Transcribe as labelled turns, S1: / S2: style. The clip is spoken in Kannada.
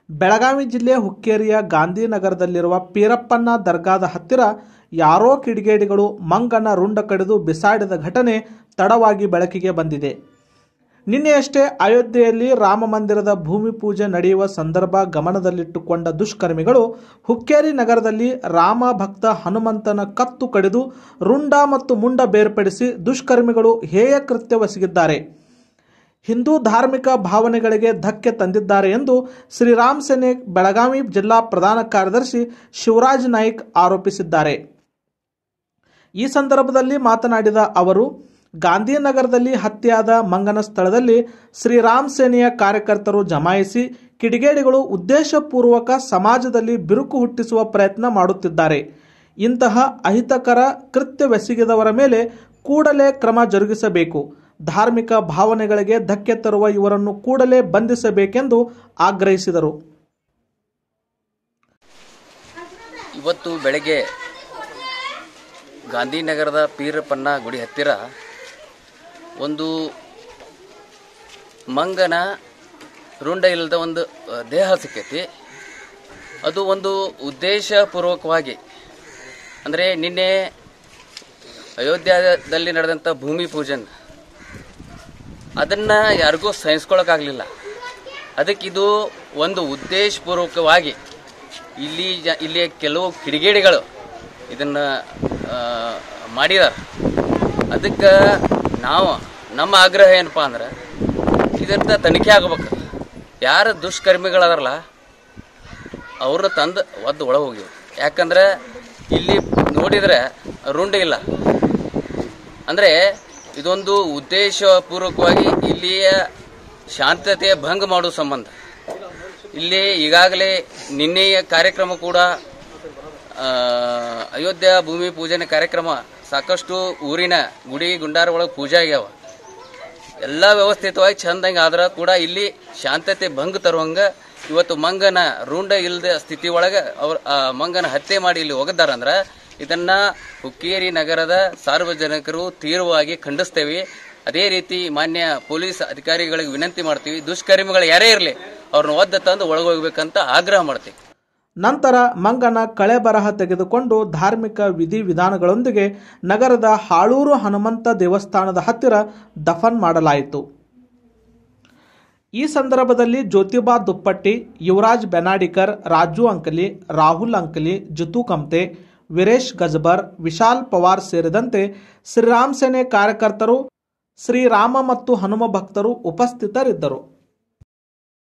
S1: ಬೆಳಗಾವಿ ಜಿಲ್ಲೆ ಹುಕ್ಕೇರಿಯ ಗಾಂಧಿನಗರದಲ್ಲಿರುವ ಪೀರಪ್ಪನ ದರ್ಗಾದ ಹತ್ತಿರ ಯಾರೋ ಕಿಡಿಗೇಡಿಗಳು ಮಂಗನ ರುಂಡ ಕಡಿದು ಬಿಸಾಡಿದ ಘಟನೆ ತಡವಾಗಿ ಬೆಳಕಿಗೆ ಬಂದಿದೆ ನಿನ್ನೆಯಷ್ಟೇ ಅಯೋಧ್ಯೆಯಲ್ಲಿ ರಾಮ ಮಂದಿರದ ಭೂಮಿ ಪೂಜೆ ನಡೆಯುವ ಸಂದರ್ಭ ಗಮನದಲ್ಲಿಟ್ಟುಕೊಂಡ ದುಷ್ಕರ್ಮಿಗಳು ಹುಕ್ಕೇರಿ ನಗರದಲ್ಲಿ ರಾಮ ಭಕ್ತ ಹನುಮಂತನ ಕತ್ತು ಕಡಿದು ರುಂಡ ಮತ್ತು ಮುಂಡ ಬೇರ್ಪಡಿಸಿ ದುಷ್ಕರ್ಮಿಗಳು ಹೇಯ ಕೃತ್ಯವೆಸಗಿದ್ದಾರೆ ಹಿಂದೂ ಧಾರ್ಮಿಕ ಭಾವನೆಗಳಿಗೆ ಧಕ್ಕೆ ತಂದಿದ್ದಾರೆ ಎಂದು ಶ್ರೀರಾಮ್ ಸೇನೆ ಬೆಳಗಾವಿ ಜಿಲ್ಲಾ ಪ್ರಧಾನ ಕಾರ್ಯದರ್ಶಿ ಶಿವರಾಜ್ ನಾಯ್ಕ್ ಆರೋಪಿಸಿದ್ದಾರೆ ಈ ಸಂದರ್ಭದಲ್ಲಿ ಮಾತನಾಡಿದ ಅವರು ಗಾಂಧಿನಗರದಲ್ಲಿ ಹತ್ಯೆಯಾದ ಮಂಗನ ಸ್ಥಳದಲ್ಲಿ ಶ್ರೀರಾಮ್ ಸೇನೆಯ ಕಾರ್ಯಕರ್ತರು ಜಮಾಯಿಸಿ ಕಿಡಿಗೇಡಿಗಳು ಉದ್ದೇಶಪೂರ್ವಕ ಸಮಾಜದಲ್ಲಿ ಬಿರುಕು ಹುಟ್ಟಿಸುವ ಪ್ರಯತ್ನ ಮಾಡುತ್ತಿದ್ದಾರೆ ಇಂತಹ ಅಹಿತಕರ ಕೃತ್ಯವೆಸಗಿದವರ ಮೇಲೆ ಕೂಡಲೇ ಕ್ರಮ ಜರುಗಿಸಬೇಕು ಧಾರ್ಮಿಕ ಭಾವನೆಗಳಿಗೆ ಧಕ್ಕೆ ತರುವ ಇವರನ್ನು ಕೂಡಲೇ ಬಂಧಿಸಬೇಕೆಂದು ಆಗ್ರಹಿಸಿದರು
S2: ಇವತ್ತು ಬೆಳಗ್ಗೆ ಗಾಂಧಿನಗರದ ಪೀರಪ್ಪನ್ನ ಗುಡಿ ಹತ್ತಿರ ಒಂದು ಮಂಗನ ರುಂಡ ಇಲ್ಲದ ಒಂದು ಅ, ದೇಹ ಸಿಕ್ಕೈತಿ ಅದು ಒಂದು ಉದ್ದೇಶಪೂರ್ವಕವಾಗಿ ಅಂದರೆ ನಿನ್ನೆ ಅಯೋಧ್ಯದಲ್ಲಿ ನಡೆದಂಥ ಭೂಮಿ ಪೂಜನ್ ಅದನ್ನು ಯಾರಿಗೂ ಸಹಿಸ್ಕೊಳಕ್ಕಾಗಲಿಲ್ಲ ಅದಕ್ಕಿದು ಒಂದು ಉದ್ದೇಶಪೂರ್ವಕವಾಗಿ ಇಲ್ಲಿ ಜ ಇಲ್ಲಿ ಕೆಲವು ಕಿಡಿಗೇಡಿಗಳು ಇದನ್ನು ಮಾಡಿದಾರೆ ಅದಕ್ಕೆ ನಾವು ನಮ್ಮ ಆಗ್ರಹ ಏನಪ್ಪ ಅಂದ್ರೆ ಇದರಿಂದ ತನಿಖೆ ಆಗ್ಬೇಕು ಯಾರು ದುಷ್ಕರ್ಮಿಗಳದಾರಲ್ಲ ಅವ್ರನ್ನ ತಂದು ಒದ್ದು ಒಳಗೆ ಹೋಗಿವಿ ಯಾಕಂದ್ರೆ ಇಲ್ಲಿ ನೋಡಿದರೆ ರುಂಡ ಇಲ್ಲ ಅಂದರೆ ಇದೊಂದು ಉದ್ದೇಶಪೂರ್ವಕವಾಗಿ ಇಲ್ಲಿಯ ಶಾಂತತೆಯ ಭಂಗ ಮಾಡುವ ಸಂಬಂಧ ಇಲ್ಲಿ ಈಗಾಗಲೇ ನಿನ್ನೆಯ ಕಾರ್ಯಕ್ರಮ ಕೂಡ ಆ, ಅಯೋಧ್ಯ ಭೂಮಿ ಪೂಜನೆ ಕಾರ್ಯಕ್ರಮ ಸಾಕಷ್ಟು ಊರಿನ ಗುಡಿ ಗುಂಡಾರ ಒಳಗೆ ಪೂಜೆ ಆಗ್ಯಾವ ಎಲ್ಲ ವ್ಯವಸ್ಥಿತವಾಗಿ ಚಂದಂಗೆ ಆದ್ರೆ ಕೂಡ ಇಲ್ಲಿ ಶಾಂತತೆ ಭಂಗ ತರುವಂಗ ಇವತ್ತು ಮಂಗನ ರುಂಡ ಇಲ್ಲದ ಸ್ಥಿತಿ ಒಳಗೆ ಅವ್ರ ಆ ಮಂಗನ ಹತ್ಯೆ ಮಾಡಿ ಇಲ್ಲಿ ಒಗದಾರಂದ್ರೆ ಇದನ್ನ ಹುಕ್ಕೇರಿ ನಗರದ ಸಾರ್ವಜನಿಕರು ತೀವ್ರವಾಗಿ ಖಂಡಿಸ್ತೇವೆ ಅದೇ ರೀತಿ ಮಾನ್ಯ ಪೊಲೀಸ್ ಅಧಿಕಾರಿಗಳಿಗೆ ವಿನಂತಿ ಮಾಡ್ತೀವಿ ದುಷ್ಕರ್ಮಿಗಳು ಯಾರೇ ಇರಲಿ ಅವ್ರನ್ನ ಒದ್ದ ತಂದು ಒಳಗೋಗ್ಬೇಕಂತ ಆಗ್ರಹ ಮಾಡ್ತೀವಿ
S1: ನಂತರ ಮಂಗನ ಕಳೆಬರಹ ತೆಗೆದುಕೊಂಡು ಧಾರ್ಮಿಕ ವಿಧಿವಿಧಾನಗಳೊಂದಿಗೆ ನಗರದ ಹಾಳೂರು ಹನುಮಂತ ದೇವಸ್ಥಾನದ ಹತ್ತಿರ ದಫನ್ ಮಾಡಲಾಯಿತು ಈ ಸಂದರ್ಭದಲ್ಲಿ ಜ್ಯೋತಿಬಾ ದುಪ್ಪಟ್ಟಿ ಯುವರಾಜ್ ಬೆನಾಡಿಕರ್ ರಾಜು ಅಂಕಲಿ ರಾಹುಲ್ ಅಂಕಲಿ ಜಿತು ಕಮ್ತೆ ವೀರೇಶ್ ಗಜಬರ್ ವಿಶಾಲ್ ಪವಾರ್ ಸೇರಿದಂತೆ ಶ್ರೀರಾಮ್ ಸೇನೆ ಕಾರ್ಯಕರ್ತರು ಶ್ರೀರಾಮ ಮತ್ತು ಹನುಮ ಭಕ್ತರು ಉಪಸ್ಥಿತರಿದ್ದರು